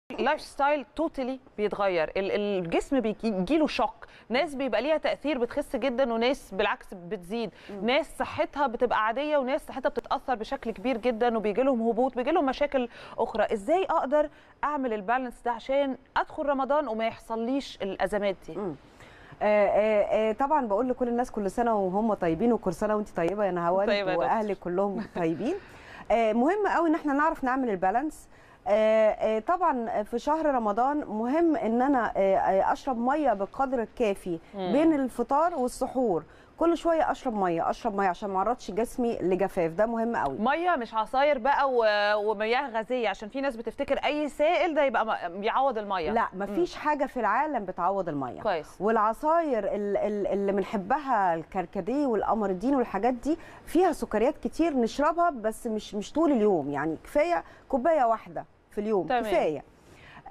اللايف ستايل توتالي بيتغير ال- الجسم بيجي له شوك ناس بيبقى ليها تاثير بتخس جدا وناس بالعكس بتزيد ناس صحتها بتبقى عاديه وناس صحتها بتتاثر بشكل كبير جدا وبيجي لهم هبوط بيجي لهم مشاكل اخرى ازاي اقدر اعمل البالانس ده عشان ادخل رمضان وما يحصليش الازمات دي آه، آه، آه، طبعا بقول لكل الناس كل سنه وهم طيبين وكل سنه وانت طيبه يا نهاوند طيبة يا دكتور. واهلك كلهم طيبين آه، مهم قوي ان احنا نعرف نعمل البالانس آه، آه، طبعا في شهر رمضان مهم ان انا آه، آه، اشرب ميه بالقدر الكافي بين الفطار والسحور كل شويه اشرب ميه اشرب ميه عشان ما اعرضش جسمي لجفاف ده مهم قوي ميه مش عصاير بقى و- ومياه غازيه عشان في ناس بتفتكر اي سائل ده يبقى م- بيعوض الميه لا مفيش حاجه في العالم بتعوض الميه كويس والعصاير ال- ال- اللي بنحبها الكركديه والقمردين والحاجات دي فيها سكريات كتير نشربها بس مش مش طول اليوم يعني كفايه كوبايه واحده في اليوم تمام. كفايه آه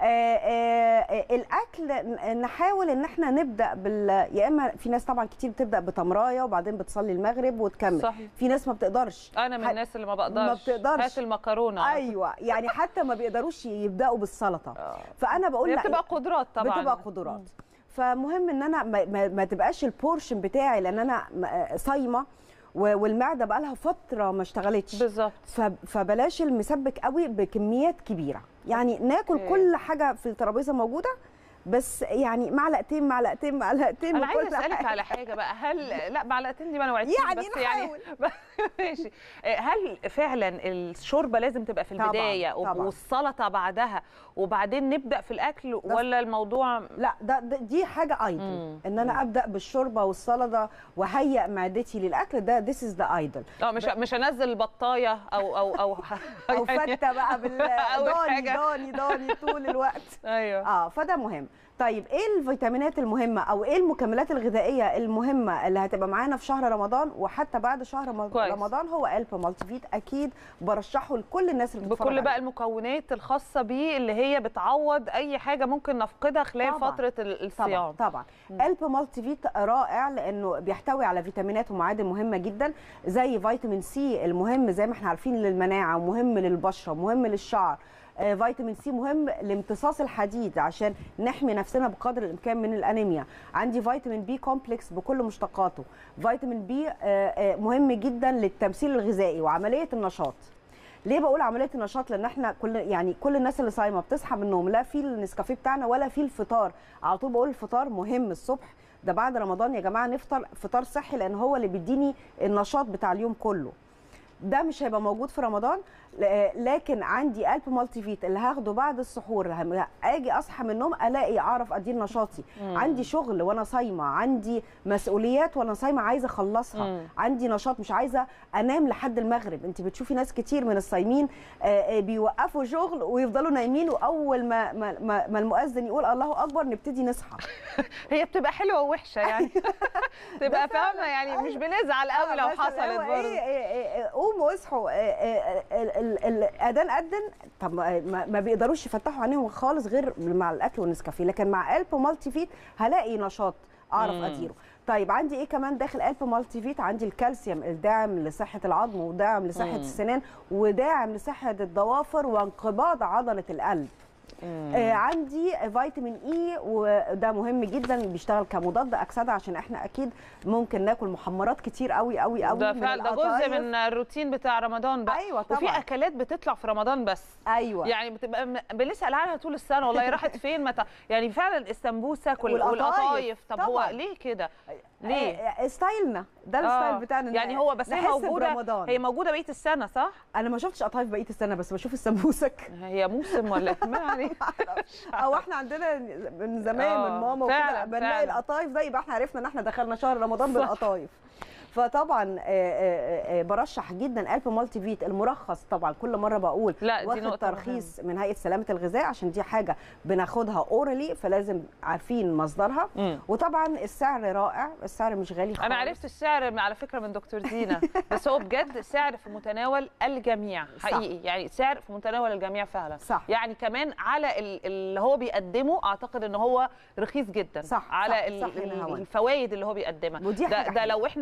آه الاكل ن- نحاول ان احنا نبدا بال يا اما في ناس طبعا كتير بتبدا بتمرايه وبعدين بتصلي المغرب وتكمل صحيح. في ناس ما بتقدرش انا من ح- الناس اللي ما بقدرش ما بتقدرش. هات المكرونه ايوه يعني حتى ما بيقدروش يبداوا بالسلطه آه. فانا بقول هي لا بتبقى قدرات طبعا بتبقى قدرات فمهم ان انا ما, ما, ما تبقاش البورشن بتاعي لان انا م- صايمه و- والمعده بقى لها فتره ما اشتغلتش بالظبط ف- فبلاش المسبك قوي بكميات كبيره يعني ناكل أوكي. كل حاجه في الترابيزه موجوده بس يعني معلقتين معلقتين معلقتين انا من عايزه كل اسالك حاجة. على حاجه بقى هل لا معلقتين دي ما انا وعدتش يعني بس يعني نحاول. ماشي هل فعلا الشوربه لازم تبقى في طبعاً، البدايه طبعاً. والسلطه بعدها وبعدين نبدا في الاكل ولا الموضوع لا ده, ده دي حاجه ايدل مم. ان انا ابدا بالشوربه والسلطه وهيئ معدتي للاكل ده this is the idol اه مش مش انزل بطايه او او او او يعني- فته بقى بال أول ضاني حاجة. ضاني ضاني طول الوقت ايوه اه فده مهم طيب ايه الفيتامينات المهمه او ايه المكملات الغذائيه المهمه اللي هتبقى معانا في شهر رمضان وحتى بعد شهر رم- كويس. رمضان هو الب مالتي فيت اكيد برشحه لكل الناس اللي بتتفرج بكل بقى عليه. المكونات الخاصه بيه اللي هي بتعوض اي حاجه ممكن نفقدها خلال طبعاً. فتره ال- طبعا الصيام طبعا الب مالتي فيت رائع لانه بيحتوي على فيتامينات ومعادن مهمه جدا زي فيتامين سي المهم زي ما احنا عارفين للمناعه ومهم للبشره ومهم للشعر آه، فيتامين سي مهم لامتصاص الحديد عشان نحمي نفسنا بقدر الامكان من الانيميا عندي فيتامين بي كومبلكس بكل مشتقاته فيتامين بي آه، آه، مهم جدا للتمثيل الغذائي وعمليه النشاط ليه بقول عمليه النشاط لان احنا كل يعني كل الناس اللي صايمه بتصحى من النوم لا في النسكافيه بتاعنا ولا في الفطار على طول بقول الفطار مهم الصبح ده بعد رمضان يا جماعه نفطر فطار صحي لان هو اللي بيديني النشاط بتاع اليوم كله ده مش هيبقى موجود في رمضان ل- لكن عندي قلب مالتي فيت اللي هاخده بعد السحور هم- اجي اصحى من النوم الاقي اعرف ادير نشاطي عندي شغل وانا صايمه عندي مسؤوليات وانا صايمه عايزه اخلصها مم. عندي نشاط مش عايزه انام لحد المغرب انت بتشوفي ناس كتير من الصايمين آه، آه، بيوقفوا شغل ويفضلوا نايمين واول ما ما, ما, ما المؤذن يقول الله اكبر نبتدي نصحى هي بتبقى حلوه ووحشه يعني تبقى فاهمه يعني مش بنزعل قوي لو بس اللي حصلت هو برضه ايه إيه إيه قوموا اصحوا إيه إيه ال- ال- الاذان اذن طب ما- ما ما بيقدروش يفتحوا عينيهم خالص غير مع الاكل والنسكافيه لكن مع قلب مالتي فيت هلاقي نشاط اعرف مم. اديره طيب عندي ايه كمان داخل قلب مالتي فيت عندي الكالسيوم الداعم لصحه العظم وداعم لصحه مم. السنان وداعم لصحه الضوافر وانقباض عضله القلب آه عندي فيتامين اي وده مهم جدا بيشتغل كمضاد اكسده عشان احنا اكيد ممكن ناكل محمرات كتير قوي قوي قوي ده من فعلا ده جزء القطايف. من الروتين بتاع رمضان بقى أيوة وفي طبعاً. اكلات بتطلع في رمضان بس ايوه يعني بتبقى م- بنسال عنها طول السنه والله راحت فين متى يعني فعلا السمبوسك وال- والقطايف. والقطايف طب هو طبعاً. ليه كده ليه آه، آه، ستايلنا ده آه، الستايل بتاعنا يعني هو بس هي نحس موجوده برمضان. هي موجوده بقيه السنه صح انا ما شفتش قطايف بقيه السنه بس بشوف السمبوسك هي موسم ولا ما يعني او احنا عندنا من زمان آه، من ماما فعلاً، وكده بنلاقي فعلاً. القطايف ده يبقى احنا عرفنا ان احنا دخلنا شهر رمضان صح. بالقطايف فطبعا آه، آه، آه، برشح جدا قلب مالتي فيت المرخص طبعا كل مره بقول لا، دي واخد نقطة ترخيص من هيئه سلامه الغذاء عشان دي حاجه بناخدها اورالي فلازم عارفين مصدرها مم. وطبعا السعر رائع السعر مش غالي خالص انا عرفت السعر من- على فكره من دكتور دينا بس هو بجد سعر في متناول الجميع صح. حقيقي يعني سعر في متناول الجميع فعلا صح. يعني كمان على ال- اللي هو بيقدمه اعتقد ان هو رخيص جدا صح، على صح، ال- صح يا ال- نهاوند. الفوائد اللي هو بيقدمها ودي ده, حاجة ده حلوة. لو احنا اشترينا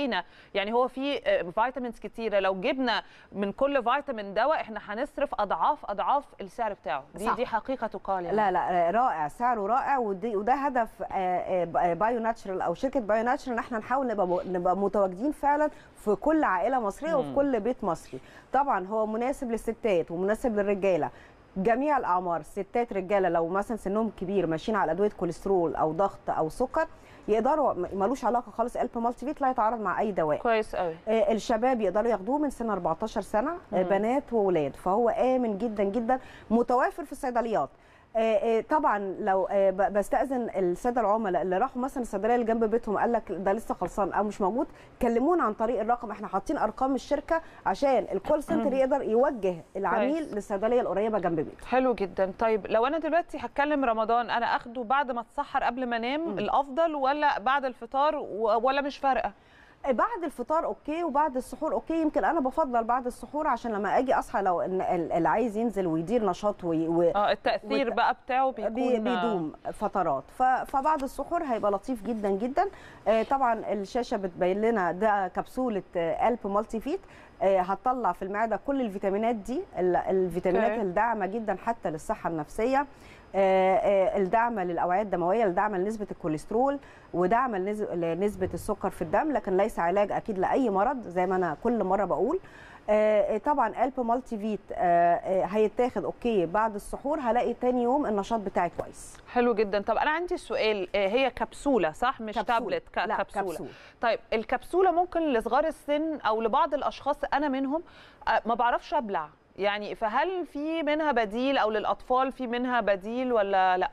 علينا يعني هو في آه، فيتامينز كتيره لو جبنا من كل فيتامين دواء احنا هنصرف اضعاف اضعاف السعر بتاعه دي صح. دي حقيقه تقال يعني لا لا رائع سعره رائع ودي وده هدف آه، آه، بايو ناتشرال او شركه بايو ناتشرال ان احنا نحاول نبقى م- نبقى متواجدين فعلا في كل عائله مصريه وفي مم. كل بيت مصري طبعا هو مناسب للستات ومناسب للرجاله جميع الاعمار ستات رجاله لو مثلا سنهم كبير ماشيين على ادويه كوليسترول او ضغط او سكر يقدروا م- ملوش علاقه خالص الب مالتي فيت لا يتعارض مع اي دواء كويس قوي آه، الشباب يقدروا ياخدوه من سن 14 سنه آه، مم. بنات وولاد فهو امن جدا جدا متوافر في الصيدليات آه، آه، طبعا لو آه، ب- بستاذن الساده العملاء اللي راحوا مثلا الصيدليه اللي جنب بيتهم قال لك ده لسه خلصان او مش موجود كلمونا عن طريق الرقم احنا حاطين ارقام الشركه عشان الكول سنتر يقدر يوجه العميل كويس. للصيدليه القريبه جنب بيته حلو جدا طيب لو انا دلوقتي هتكلم رمضان انا اخده بعد ما اتسحر قبل ما انام مم. الافضل ولا بعد الفطار و- ولا مش فارقه بعد الفطار اوكي وبعد السحور اوكي يمكن انا بفضل بعد السحور عشان لما اجي اصحى لو إن ال- اللي عايز ينزل ويدير نشاط وي- و... اه التاثير وت- بقى بتاعه بي- بيكون بيدوم فترات ف- فبعد السحور هيبقى لطيف جدا جدا آه، طبعا الشاشه بتبين لنا ده كبسوله آه، الب مالتي فيت آه، هتطلع في المعده كل الفيتامينات دي ال- الفيتامينات أوكي. الداعمه جدا حتى للصحه النفسيه آه، آه، الداعمه للاوعيه الدمويه الداعمه لنسبه الكوليسترول وداعمه لنز- لنسبه السكر في الدم لكن ليس علاج اكيد لاي مرض زي ما انا كل مره بقول آه، طبعا الب مالتي فيت آه، آه، هيتاخد اوكي بعد السحور هلاقي تاني يوم النشاط بتاعي كويس حلو جدا طب انا عندي سؤال آه، هي كبسوله صح مش كبسولة. تابلت ك- لا كبسوله كبسول طيب الكبسوله ممكن لصغار السن او لبعض الاشخاص انا منهم آه، ما بعرفش ابلع يعني فهل في منها بديل او للاطفال في منها بديل ولا لا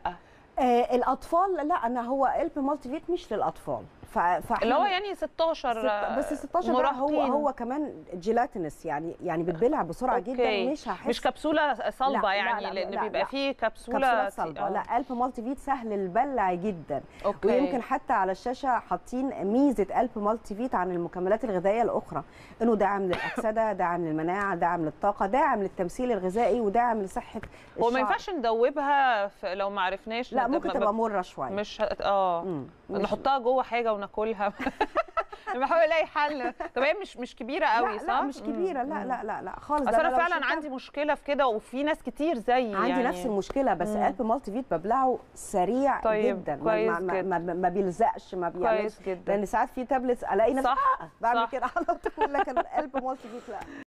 آه الاطفال لا انا هو الب مالتي فيت مش للاطفال ف- فاحنا اللي هو يعني 16 ست- بس 16 ده هو مراهقين. هو كمان جيلاتينس يعني يعني بتبلع بسرعه أوكي. جدا مش هحس مش كبسوله صلبه لا، لا، يعني لا، لان لا، بيبقى لا. فيه كبسوله كبسولات تي- صلبه آه. لا الب مالتي فيت سهل البلع جدا اوكي ويمكن حتى على الشاشه حاطين ميزه الب مالتي فيت عن المكملات الغذائيه الاخرى انه داعم للاكسده داعم للمناعه داعم للطاقه داعم للتمثيل الغذائي وداعم لصحه هو ما الشعر. ينفعش ندوبها في لو ما عرفناش لا ند- ممكن ما- تبقى مره شويه مش ه- اه مم. مش- نحطها جوه حاجه وناكلها بحاول الاقي حل طب هي مش مش كبيره قوي لا صح لا مش مم، كبيره لا مم. لا لا لا خالص اصل ده انا لو فعلا شلتها- عندي مشكله في كده وفي ناس كتير زيي عندي يعني نفس المشكله بس مم. قلب مالتي فيت ببلعه سريع طيب، جدا ما- كويس ما, ما, جدا. ما, ما بيلزقش ما بيعملش كويس جدا لان ساعات في تابلتس الاقي نفسي صح بعمل صح. كده على طول لكن قلب مالتي فيت لا